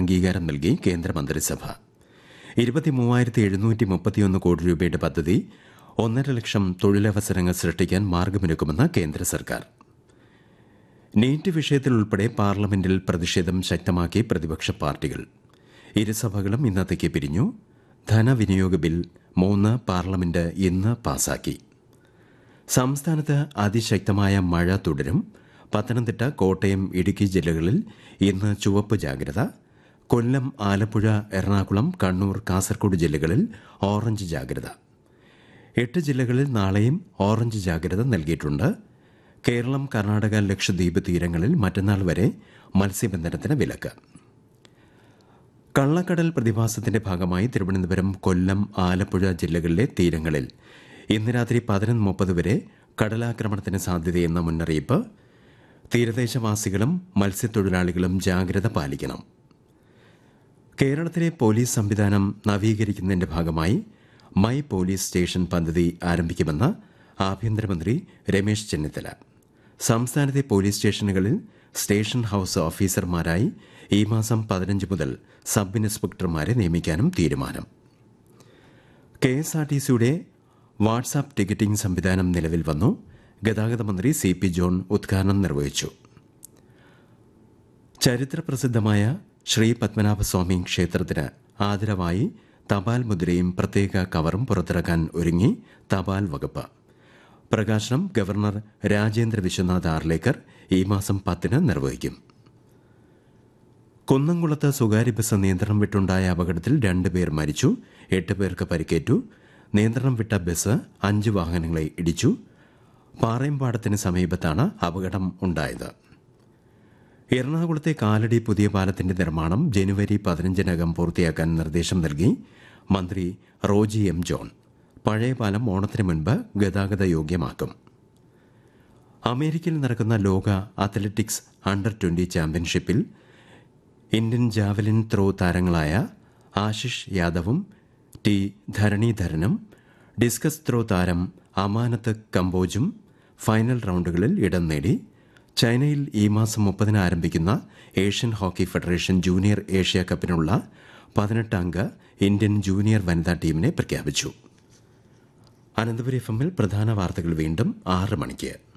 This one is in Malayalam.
അംഗീകാരം നൽകി കേന്ദ്രമന്ത്രിസഭ ഇരുപത്തിമൂവായിരത്തി എഴുന്നൂറ്റി മുപ്പത്തിയൊന്ന് കോടി രൂപയുടെ പദ്ധതി ഒന്നര ലക്ഷം തൊഴിലവസരങ്ങൾ സൃഷ്ടിക്കാൻ മാർഗമൊരുക്കുമെന്ന് കേന്ദ്ര സർക്കാർ നീറ്റ് വിഷയത്തിൽ ഉൾപ്പെടെ പാർലമെന്റിൽ പ്രതിഷേധം ശക്തമാക്കി പ്രതിപക്ഷ പാർട്ടികൾ ഇരുസഭകളും ഇന്നത്തേക്ക് പിരിഞ്ഞു ധനവിനിയോഗ ബിൽ മൂന്ന് പാർലമെന്റ് ഇന്ന് പാസാക്കി സംസ്ഥാനത്ത് അതിശക്തമായ മഴ തുടരും പത്തനംതിട്ട കോട്ടയം ഇടുക്കി ജില്ലകളിൽ ഇന്ന് ചുവപ്പ് ജാഗ്രത കൊല്ലം ആലപ്പുഴ എറണാകുളം കണ്ണൂർ കാസർഗോഡ് ജില്ലകളിൽ ഓറഞ്ച് ജാഗ്രത എട്ട് ജില്ലകളിൽ നാളെയും ഓറഞ്ച് ജാഗ്രത നൽകിയിട്ടുണ്ട് കേരളം കർണാടക ലക്ഷദ്വീപ് തീരങ്ങളിൽ മറ്റന്നാൾ വരെ മത്സ്യബന്ധനത്തിന് വിലക്ക് കള്ളക്കടൽ പ്രതിഭാസത്തിന്റെ ഭാഗമായി തിരുവനന്തപുരം കൊല്ലം ആലപ്പുഴ ജില്ലകളിലെ തീരങ്ങളിൽ ഇന്ന് രാത്രി പതിനൊന്ന് മുപ്പത് വരെ കടലാക്രമണത്തിന് സാധ്യതയെന്ന മുന്നറിയിപ്പ് തീരദേശവാസികളും മത്സ്യത്തൊഴിലാളികളും ജാഗ്രത പാലിക്കണം കേരളത്തിലെ പോലീസ് സംവിധാനം നവീകരിക്കുന്നതിന്റെ ഭാഗമായി മൈ പോലീസ് സ്റ്റേഷൻ പദ്ധതി ആരംഭിക്കുമെന്ന് ആഭ്യന്തരമന്ത്രി രമേശ് ചെന്നിത്തല സംസ്ഥാനത്തെ പോലീസ് സ്റ്റേഷനുകളിൽ സ്റ്റേഷൻ ഹൌസ് ഓഫീസർമാരായി ഈ മാസം പതിനഞ്ച് മുതൽ സബ് ഇൻസ്പെക്ടർമാരെ നിയമിക്കാനും തീരുമാനം കെ എസ് ആർ ടി സിയുടെ വാട്സാപ്പ് ടിക്കറ്റിംഗ് സംവിധാനം നിലവിൽ വന്നു ഗതാഗത മന്ത്രി സി പി ജോൺ ഉദ്ഘാടനം നിർവഹിച്ചു ചരിത്രപ്രസിദ്ധമായ ശ്രീ പത്മനാഭസ്വാമി ക്ഷേത്രത്തിന് ആദരവായി തപാൽ മുദ്രയും പ്രത്യേക കവറും പുറത്തിറക്കാൻ ഒരുങ്ങി തപാൽ വകുപ്പ് പ്രകാശനം ഗവർണർ രാജേന്ദ്ര വിശ്വനാഥ് ആർലേക്കർ ഈ മാസം പത്തിന് നിർവഹിക്കും കുന്നംകുളത്ത് സ്വകാര്യ ബസ് നിയന്ത്രണം വിട്ടുണ്ടായ അപകടത്തിൽ രണ്ടുപേർ മരിച്ചു എട്ട് പേർക്ക് പരിക്കേറ്റു നിയന്ത്രണം വിട്ട ബസ് അഞ്ച് വാഹനങ്ങളെ ഇടിച്ചു പാറയമ്പാടത്തിന് സമീപത്താണ് അപകടം ഉണ്ടായത് എറണാകുളത്തെ കാലടി പുതിയ പാലത്തിന്റെ നിർമ്മാണം ജനുവരി പതിനഞ്ചിനകം പൂർത്തിയാക്കാൻ നിർദ്ദേശം നൽകി മന്ത്രി റോജി എം ജോൺ പഴയ പാലം ഓണത്തിന് മുൻപ് ഗതാഗത യോഗ്യമാക്കും അമേരിക്കയിൽ നടക്കുന്ന ലോക അത്ലറ്റിക്സ് അണ്ടർ ട്വന്റി ചാമ്പ്യൻഷിപ്പിൽ ഇന്ത്യൻ ജാവലിൻ ത്രോ താരങ്ങളായ ആശിഷ് യാദവും ടി ധരണീധരനും ഡിസ്കസ് ത്രോ താരം അമാനത്ത് കമ്പോജും ഫൈനൽ റൗണ്ടുകളിൽ ഇടം നേടി ചൈനയിൽ ഈ മാസം മുപ്പതിന് ആരംഭിക്കുന്ന Asian hockey federation junior Asia കപ്പിനുള്ള പതിനെട്ട് അംഗ ഇന്ത്യൻ ജൂനിയർ വനിതാ ടീമിനെ പ്രഖ്യാപിച്ചു അനന്തപുരി എഫ് എമ്മിൽ പ്രധാന വാർത്തകൾ വീണ്ടും ആറ് മണിക്ക്